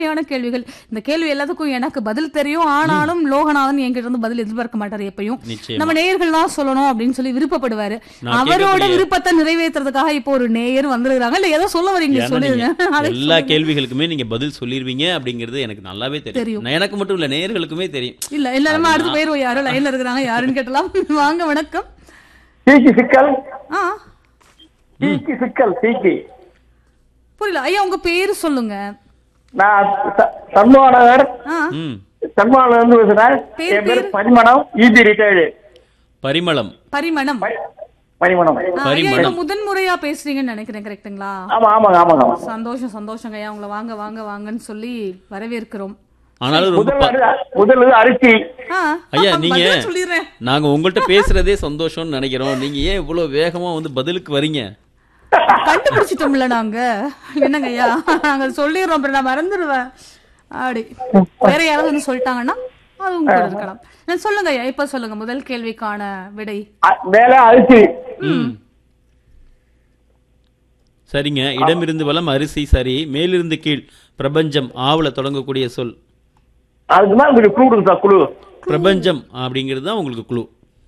யான கேள்விகள் இந்த கேள்வி எல்லாத்துக்கும் எனக்கு பதில் தெரியும் ஆனாலும் லோகநாதன் என்கிட்ட இருந்து பதில் எதிர்பார்க்க மாட்டாரு எப்பயும் நிச்சயமா நம்ம நேயர்கள் தான் சொல்லணும் அப்படின்னு சொல்லி விருப்பப்படுவாரு நான் அவரோட கேட்கக்கூடிய- விருப்பத்தை நிறைவேற்றுறதுக்காக இப்போ ஒரு நேயர் வந்திருக்காங்க இல்ல ஏதோ சொல்ல வரீங்க ஏன்னா சொல்லிருங்க நீங்க அதை எல்லா கேள்விகளுக்குமே நீங்க பதில் சொல்லிருவீங்க அப்படிங்கிறது எனக்கு நல்லாவே தெரியும் தெரியும். நான் எனக்கு மட்டும் இல்ல நேயர்களுக்குமே தெரியும் இல்ல இல்ல நம்ம அடுத்து போயிருவோம் யாரோ லைன்ல இருக்கிறாங்க யாருன்னு கேட்டலாம் வாங்க வணக்கம் தீக்கு சிக்கல் ஆ தீக்கு சிக்கல் தீக்கு புரியல ஐயா உங்க பேரு சொல்லுங்க நான் ச- சண்முகநகர் ஆ ம் சண்முகநகர் இருந்து பேசுறேன் பேர், என் பேர் பேர்? பரிமளம் ஈபி ரிட்டையர்டு பரிமளம் பரிமணம் பரிமளம் ஆ, ஐயா பரிமளம். இப்ப முதன் முறையா பேசுறீங்கன்னு நினைக்கிறேன் கரெக்ட்டுங்களா ஆமா ஆமாங்க ஆமாங்க ஆமாங்க சந்தோஷம் சந்தோஷங்க ஐயா உங்களை வாங்க வாங்க வாங்கன்னு சொல்லி வரவேற்கிறோம் ஆனாலும் ரொம்ப முதல் ப- அரி- முதல் இது அரிசி ஆ, ஐயா பதில் நீங்க சொல்லிடுறேன் நாங்க உங்கள்ட்ட பேசுறதே சந்தோஷம்னு நினைக்கிறோம் நீங்க ஏன் இவ்வளவு வேகமா வந்து பதிலுக்கு வரீங்க கண்டுபிடிச்சிட்டோம்ல நாங்க என்னங்க ஐயா நாங்க சொல்லிடுறோம் அப்புறம் நான் மறந்துடுவேன் அப்படி வேற யாராவது வந்து சொல்லிட்டாங்கன்னா அது உங்க கூட இருக்கலாம் நான் சொல்லுங்க ஐயா இப்ப சொல்லுங்க முதல் கேள்விக்கான விடை அ- மேல அரிசி ம் சரிங்க இடமிருந்து வலம் அரிசி சரி மேலிருந்து கீழ் பிரபஞ்சம் ஆவல தொடங்கக்கூடிய சொல் அதுக்கு தான் உங்களுக்கு குழு சார் குழு பிரபஞ்சம் அப்படிங்கிறது தான் உங்களுக்கு குழு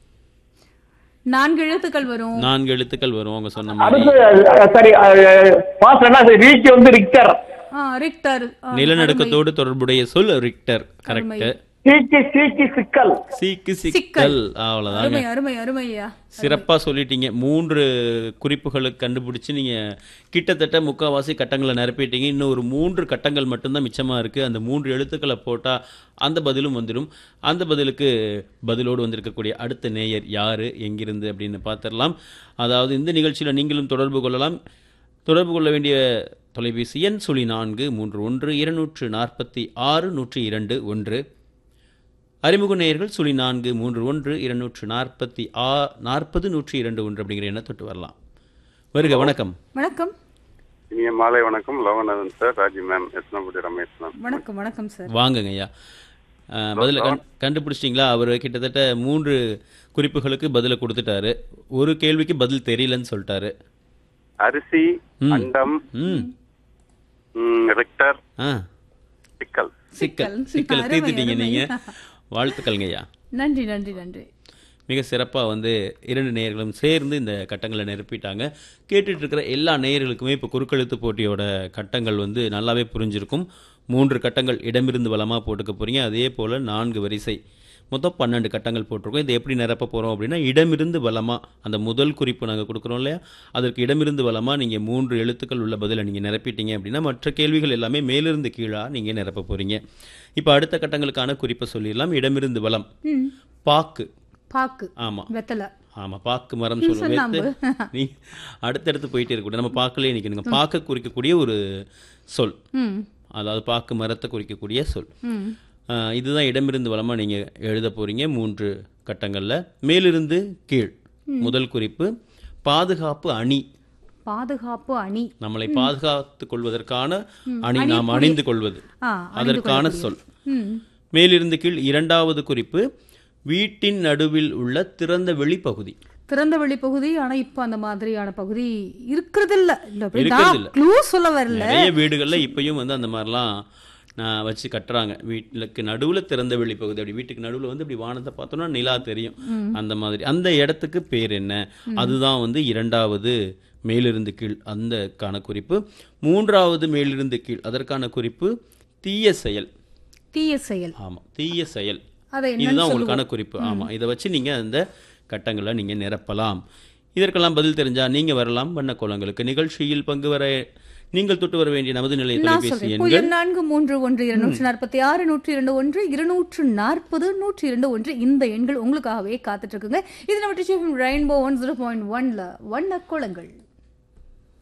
நான்கு எழுத்துக்கள் வரும் நான்கு எழுத்துக்கள் வரும் அவங்க சொன்ன மாதிரி அடுத்து அ, சரி பாஸ் என்ன ரீக்கு வந்து ரிக்டர் ஆ, ரிக்டர் ஆ, நிலநடுக்கத்தோடு தொடர்புடைய சொல் ரிக்டர் கரெக்ட் தீக்கு தீக்கு சிக்கல் சீக்கு சிக்கல் அவ்வளவுதாங்க அருமை அருமை அருமை ஐயா சிறப்பா சொல்லிட்டீங்க மூன்று குறிப்புகளுக்கு கண்டுபிடிச்சு நீங்க கிட்டத்தட்ட முக்காவாசி கட்டங்களை நிரப்பிட்டீங்க இன்னும் ஒரு மூன்று கட்டங்கள் மட்டும்தான் மிச்சமா இருக்கு அந்த மூன்று எழுத்துக்களை போட்டா அந்த பதிலும் வந்துடும் அந்த பதிலுக்கு பதிலோடு வந்திருக்கக்கூடிய அடுத்த நேயர் யாரு எங்கிருந்து அப்படின்னு பார்த்துடலாம் அதாவது இந்த நிகழ்ச்சியில நீங்களும் தொடர்பு கொள்ளலாம் தொடர்பு கொள்ள வேண்டிய தொலைபேசி எண் சுழி நான்கு மூன்று ஒன்று இருநூற்று நாற்பத்தி ஆறு நூற்றி இரண்டு ஒன்று அறிமுக நேயர்கள் சுழி நான்கு மூன்று ஒன்று இருநூற்று நாற்பத்தி ஆ நாற்பது நூற்றி இரண்டு ஒன்று அப்படிங்கிற எண்ணை தொட்டு வரலாம் வருக வணக்கம் வணக்கம் இனிய மாலை வணக்கம் லோகநாதன் சார் ராஜி மேம் எஸ்னபுடி ரமேஷ் மேம் வணக்கம் வணக்கம் சார் வாங்கங்க ஐயா அஹ், பதில கண் கண்டுபிடிச்சிட்டிங்களா அவர் கிட்டத்தட்ட மூன்று குறிப்புகளுக்கு பதிலை கொடுத்துட்டாரு ஒரு கேள்விக்கு பதில் தெரியலன்னு சொல்லிட்டாரு அரிசி ம். அண்டம் ம் ம், ரெக்டர் ஆ சிக்கல் சிக்கல் சிக்கல். சிக்கலை அருமை, தீர்த்துட்டீங்க அருமை. நீங்க வாழ்த்துக்கள்ங்க ஐயா நன்றி நன்றி நன்றி மிக சிறப்பாக வந்து இரண்டு நேயர்களும் சேர்ந்து இந்த கட்டங்களை நிரப்பிட்டாங்க கேட்டுட்டு இருக்கிற எல்லா நேயர்களுக்குமே இப்போ குறுக்கெழுத்து போட்டியோட கட்டங்கள் வந்து நல்லாவே புரிஞ்சிருக்கும் மூன்று கட்டங்கள் இடமிருந்து வலமாக போட்டுக்க போகிறீங்க அதே போல் நான்கு வரிசை மொத்தம் பன்னெண்டு கட்டங்கள் போட்டிருக்கோம் இதை எப்படி நிரப்ப போகிறோம் அப்படின்னா இடமிருந்து வலமாக அந்த முதல் குறிப்பு நாங்கள் கொடுக்குறோம் இல்லையா அதற்கு இடமிருந்து வலமாக நீங்கள் மூன்று எழுத்துக்கள் உள்ள பதிலை நீங்கள் நிரப்பிட்டீங்க அப்படின்னா மற்ற கேள்விகள் எல்லாமே மேலிருந்து கீழாக நீங்கள் நிரப்ப போகிறீங்க இப்போ அடுத்த கட்டங்களுக்கான குறிப்பை சொல்லிடலாம் இடமிருந்து வலம் ம் பாக்கு பாக்கு ஆமாம் வெத்தலை ஆமா பாக்கு மரம் சொல்லுவோம் சுண்ணாம்பு. வெத்து நீ அடுத்தடுத்து போயிட்டே இருக்கக்கூடாது நம்ம பாக்கிலே நிற்கணுங்க பாக்க குறிக்கக்கூடிய ஒரு சொல் ம் அதாவது பாக்கு மரத்தை குறிக்கக்கூடிய சொல் ம் ஆஹ் இதுதான் இடமிருந்து வலமா நீங்க எழுத போறீங்க மூன்று கட்டங்கள்ல மேலிருந்து கீழ் முதல் குறிப்பு பாதுகாப்பு அணி பாதுகாப்பு அணி நம்மளை பாதுகாத்துக் கொள்வதற்கான அணி நாம் அணிந்து கொள்வது ஆ அதற்கான சொல் ம் மேலிருந்து கீழ் இரண்டாவது குறிப்பு வீட்டின் நடுவில் உள்ள திறந்த வெளி பகுதி திறந்த வெளி பகுதி ஆனா இப்ப அந்த மாதிரியான பகுதி இருக்கிறது இல்ல இல்ல இருக்கறதில்ல. க்ளூ சொல்ல வரல நிறைய வீடுகள்ல இப்பயும் வந்து அந்த மாதிரிலாம் நான் வச்சு கட்டுறாங்க வீட்டுக்கு நடுவுல திறந்த வெளி பகுதி அப்படி வீட்டுக்கு நடுவுல வந்து இப்படி வானத்தை பார்த்தோம்னா நிலா தெரியும் அந்த மாதிரி அந்த இடத்துக்கு பேர் என்ன அதுதான் வந்து இரண்டாவது மேலிருந்து கீழ் அந்த கான குறிப்பு மூன்றாவது மேலிருந்து கீழ் அதற்கான குறிப்பு தீய செயல் தீய செயல் ஆமா தீய செயல் அதை இதுதான் என்னன்னு உங்களுக்கான குறிப்பு ஆமா இதை வச்சு நீங்க அந்த கட்டங்களை நீங்க நிரப்பலாம் இதற்கெல்லாம் பதில் தெரிஞ்சா நீங்க வரலாம் வண்ண கோலங்களுக்கு நிகழ்ச்சியில் பங்கு வர நீங்கள் தொட்டு வர வேண்டிய நமது நிலைய நான் தொலைபேசி சொல்றேன் எண்கள் புயல் நான்கு மூன்று ஒன்று இருநூற்று நாற்பத்தி ஆறு நூற்றி இரண்டு ஒன்று இருநூற்று நாற்பது நூற்றி இரண்டு ஒன்று இந்த எண்கள் உங்களுக்காகவே காத்துட்டு இருக்குங்க இது நம்ம ரெயின்போ ஒன் ஜீரோ பாயிண்ட் ஒன்ல வண்ண கோலங்கள்